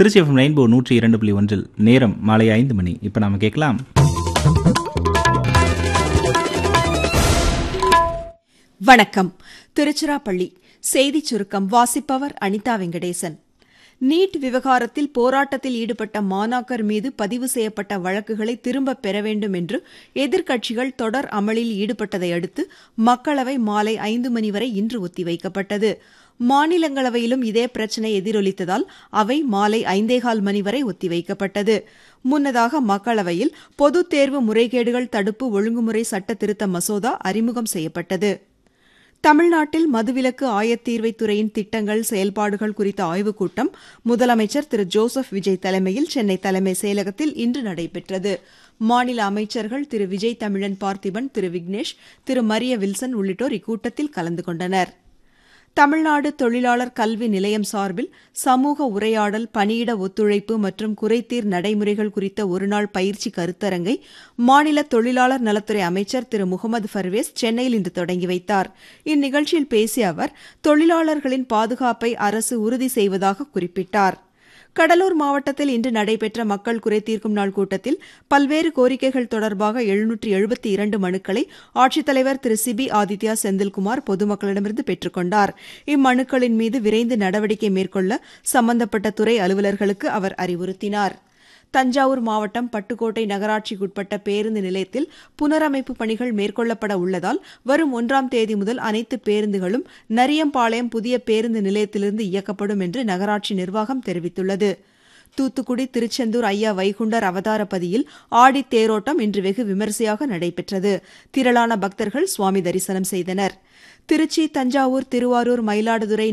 Trichy FM rainbow நூற்றி இரண்டு புள்ளி ஒன்றில் நேரம் மாலை ஐந்து மணி இப்போ நாம கேட்கலாம் வணக்கம் திருச்சிராப்பள்ளி செய்திச் சுருக்கம் வாசிப்பவர் அனிதா வெங்கடேசன் நீட் விவகாரத்தில் போராட்டத்தில் ஈடுபட்ட மாணாக்கர் மீது பதிவு செய்யப்பட்ட வழக்குகளை திரும்பப் பெற வேண்டும் என்று எதிர்க்கட்சிகள் தொடர் அமளியில் ஈடுபட்டதை அடுத்து மக்களவை மாலை ஐந்து மணி வரை இன்று ஒத்திவைக்கப்பட்டது மாநிலங்களவையிலும் இதே பிரச்சினை எதிரொலித்ததால் அவை மாலை ஐந்தேகால் மணி வரை ஒத்திவைக்கப்பட்டது முன்னதாக மக்களவையில் பொதுத் தேர்வு முறைகேடுகள் தடுப்பு ஒழுங்குமுறை சட்ட திருத்த மசோதா அறிமுகம் செய்யப்பட்டது தமிழ்நாட்டில் மதுவிலக்கு ஆயத்தீர்வைத் துறையின் திட்டங்கள் செயல்பாடுகள் குறித்த ஆய்வுக் கூட்டம் முதலமைச்சர் திரு ஜோசப் விஜய் தலைமையில் சென்னை தலைமை செயலகத்தில் இன்று நடைபெற்றது மாநில அமைச்சர்கள் திரு விஜய் தமிழன் பார்த்திபன் திரு விக்னேஷ் திரு மரிய வில்சன் உள்ளிட்டோர் இக்கூட்டத்தில் கலந்து கொண்டனர் தமிழ்நாடு தொழிலாளர் கல்வி நிலையம் சார்பில் சமூக உரையாடல் பணியிட ஒத்துழைப்பு மற்றும் குறைதீர் நடைமுறைகள் குறித்த ஒருநாள் பயிற்சி கருத்தரங்கை மாநில தொழிலாளர் நலத்துறை அமைச்சர் திரு முகமது ஃபர்வேஸ் சென்னையில் இன்று தொடங்கி வைத்தார் இந்நிகழ்ச்சியில் பேசிய அவர் தொழிலாளர்களின் பாதுகாப்பை அரசு உறுதி செய்வதாக குறிப்பிட்டார் கடலூர் மாவட்டத்தில் இன்று நடைபெற்ற மக்கள் குறை தீர்க்கும் நாள் கூட்டத்தில் பல்வேறு கோரிக்கைகள் தொடர்பாக எழுநூற்று எழுபத்தி இரண்டு மனுக்களை ஆட்சித்தலைவர் திரு சிபி ஆதித்யா செந்தில்குமார் பொதுமக்களிடமிருந்து பெற்றுக் கொண்டார் இம்மனுக்களின் மீது விரைந்து நடவடிக்கை மேற்கொள்ள சம்பந்தப்பட்ட துறை அலுவலர்களுக்கு அவர் அறிவுறுத்தினார் தஞ்சாவூர் மாவட்டம் பட்டுக்கோட்டை நகராட்சிக்குட்பட்ட பேருந்து நிலையத்தில் புனரமைப்பு பணிகள் மேற்கொள்ளப்பட உள்ளதால் வரும் ஒன்றாம் தேதி முதல் அனைத்து பேருந்துகளும் நரியம்பாளையம் புதிய பேருந்து நிலையத்திலிருந்து இயக்கப்படும் என்று நகராட்சி நிர்வாகம் தெரிவித்துள்ளது தூத்துக்குடி திருச்செந்தூர் ஐயா வைகுண்டர் அவதாரப்பதியில் ஆடி தேரோட்டம் இன்று வெகு விமரிசையாக நடைபெற்றது திரளான பக்தர்கள் சுவாமி தரிசனம் செய்தனர் திருச்சி தஞ்சாவூர் திருவாரூர் மயிலாடுதுறை